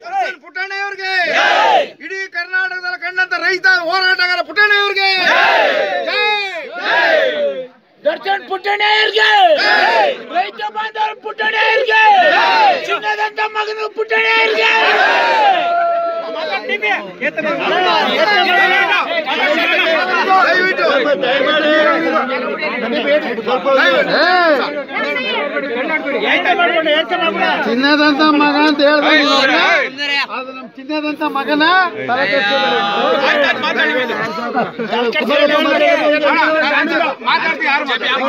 ದರ್ಶನ್ ಪುಟ್ಟಣ್ಣಯ್ಯವ್ರಿಗೆ ಇಡೀ ಕರ್ನಾಟಕದಲ್ಲಿ ಕಂಡಂತ ರೈತ ಹೋರಾಟಗಾರ ಪುಟ್ಟಣ್ಣಯ್ಯವ್ರಿಗೆ ಜೈ ದರ್ಶನ್ ಪುಟ್ಟಣ್ಣಯ್ಯರ್ಗೆ ರೈತ ಬಾಂಧವರ ಪುಟ್ಟಣ್ಣಯ್ಯರ್ಗೆ ಚಿನ್ನದಂತ ಮಗನ ಪುಟ್ಟಣ್ಣಯ್ಯರ್ಗೆ ದಯವಿಟ್ಟು ಚಿನ್ನದಂತ ಮಗ ಅಂತ ಹೇಳ್ದೆ ಅದು ನಮ್ ಚಿನ್ನದಂತ ಮಗನ ತಲೆ ಮಾತಾಡ್ತೀವಿ ಯಾರು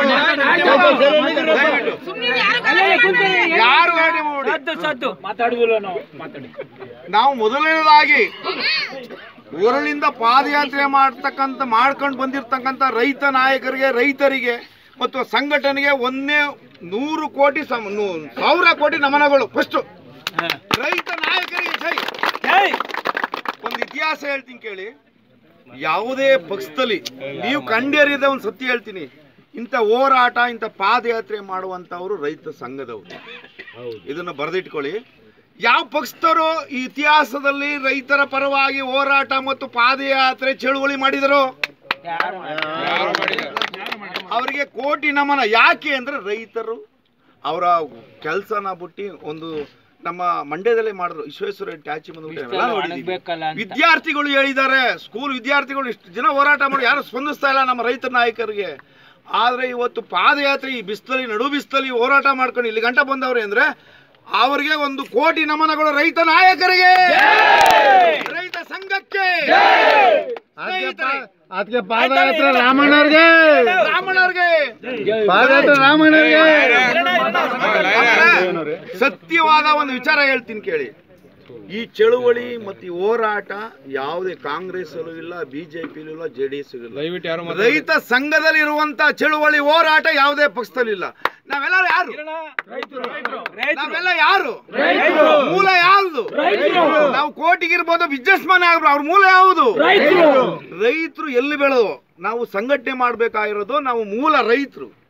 ಯಾರು ಗಾಡಿ ಮಾಡಿ ಸದ್ದು ಸದ್ದು ಮಾತಾಡುದಿಲ್ಲ ನಾವು ಮಾತಾಡಿ ನಾವು ಮೊದಲನೇದಾಗಿ ಊರಲ್ಲಿಂದ ಪಾದಯಾತ್ರೆ ಮಾಡ್ತಕ್ಕಂಥ ಮಾಡ್ಕೊಂಡು ಬಂದಿರ್ತಕ್ಕಂಥ ರೈತ ನಾಯಕರಿಗೆ ರೈತರಿಗೆ ಮತ್ತು ಸಂಘಟನೆಗೆ ಒಂದೇ ನೂರು ಕೋಟಿ ಸಮ ನೂ- ಸಾವಿರ ಕೋಟಿ ನಮನಗಳು ಫಸ್ಟ್ ರೈತ ನಾಯಕರಿಗೆ ಜೈ ಜೈ ಒಂದು ಇತಿಹಾಸ ಹೇಳ್ತೀನಿ ಕೇಳಿ ಯಾವುದೇ ಪಕ್ಷದಲ್ಲಿ ನೀವು ಕಂಡೇರಿದ ಒಂದು ಸತ್ಯ ಹೇಳ್ತೀನಿ ಇಂಥ ಹೋರಾಟ ಇಂಥ ಪಾದಯಾತ್ರೆ ಮಾಡುವಂಥವ್ರು ರೈತ ಸಂಘದವರು ಇದನ್ನು ಬರೆದಿಟ್ಕೊಳ್ಳಿ ಯಾವ ಪಕ್ಷದವರು ಈ ಇತಿಹಾಸದಲ್ಲಿ ರೈತರ ಪರವಾಗಿ ಹೋರಾಟ ಮತ್ತು ಪಾದಯಾತ್ರೆ ಚಳುವಳಿ ಮಾಡಿದರು ಅವರಿಗೆ ಕೋಟಿ ನಮನ ಯಾಕೆ ಅಂದ್ರೆ ರೈತರು ಅವರ ಕೆಲಸನ ಬಿಟ್ಟು ಒಂದು ನಮ್ಮ ಮಂಡ್ಯದಲ್ಲೇ ಮಾಡಿದ್ರು ವಿಶ್ವೇಶ್ವರ ಟ್ಯಾಚಿ ಬಂದು ಒಣಗ್ಬೇಕಲ್ಲ ಅಂತ. ವಿದ್ಯಾರ್ಥಿಗಳು ಹೇಳಿದ್ದಾರೆ ಸ್ಕೂಲ್ ವಿದ್ಯಾರ್ಥಿಗಳು ಇಷ್ಟು ಜನ ಹೋರಾಟ ಮಾಡಿ ಯಾರು ಸ್ಪಂದಿಸ್ತಾ ಇಲ್ಲ ನಮ್ಮ ರೈತ ನಾಯಕರಿಗೆ ಆದ್ರೆ ಇವತ್ತು ಪಾದಯಾತ್ರೆ ಈ ಬಿಸ್ತಲಿ ನಡು ಬಿಸ್ತಲಿ ಹೋರಾಟ ಮಾಡ್ಕೊಂಡು ಇಲ್ಲಿ ಗಂಟ ಬಂದವ್ರೆ ಅಂದ್ರೆ ಅವರಿಗೆ ಒಂದು ಕೋಟಿ ನಮನಗಳು ರೈತ ನಾಯಕರಿಗೆ ರೈತ ಸಂಘಕ್ಕೆ ಸ್ನೇಹಿತರೆ, ಅದಕ್ಕೆ ಪಾದಯಾತ್ರೆ ರಾಮಣ್ಣವ್ರಿಗೆ ಬ್ರಾಹ್ಮಣರಿಗೆ ಪಾದಯಾತ್ರೆ ರಾಮಣ್ಣವ್ರಿಗೆ ಸತ್ಯವಾದ ಒಂದು ವಿಚಾರ ಹೇಳ್ತೀನಿ ಕೇಳಿ ಈ ಚಳುವಳಿ ಮತ್ತು ಈ ಹೋರಾಟ ಯಾವುದೇ ಕಾಂಗ್ರೆಸ್ ಇಲ್ಲ ಬಿಜೆಪಿ ಇಲ್ಲ ಜೆ ಡಿ ಎಸ್ ಇಲ್ಲ ರೈತ ಸಂಘದಲ್ಲಿ ಇರುವಂತ ಚಳುವಳಿ ಹೋರಾಟ ಯಾವುದೇ ಪಕ್ಷದಲ್ಲಿ ಇಲ್ಲ ನಾವೆಲ್ಲರೂ ಯಾರು ನಾವೆಲ್ಲ ಯಾರು ಮೂಲ ಯಾವುದು ನಾವು ಕೋಟಿಗಿರ್ಬೋದು ಬಿಸ್ನೆಸ್ ಮ್ಯಾನ್ ಆಗ್ಬೋದು ಅವ್ರ ಮೂಲ ಯಾವುದು ರೈತರು ಎಲ್ಲಿ ಬೆಳೆದು ನಾವು ಸಂಘಟನೆ ಮಾಡ್ಬೇಕಾಗಿರೋದು ನಾವು ಮೂಲ ರೈತರು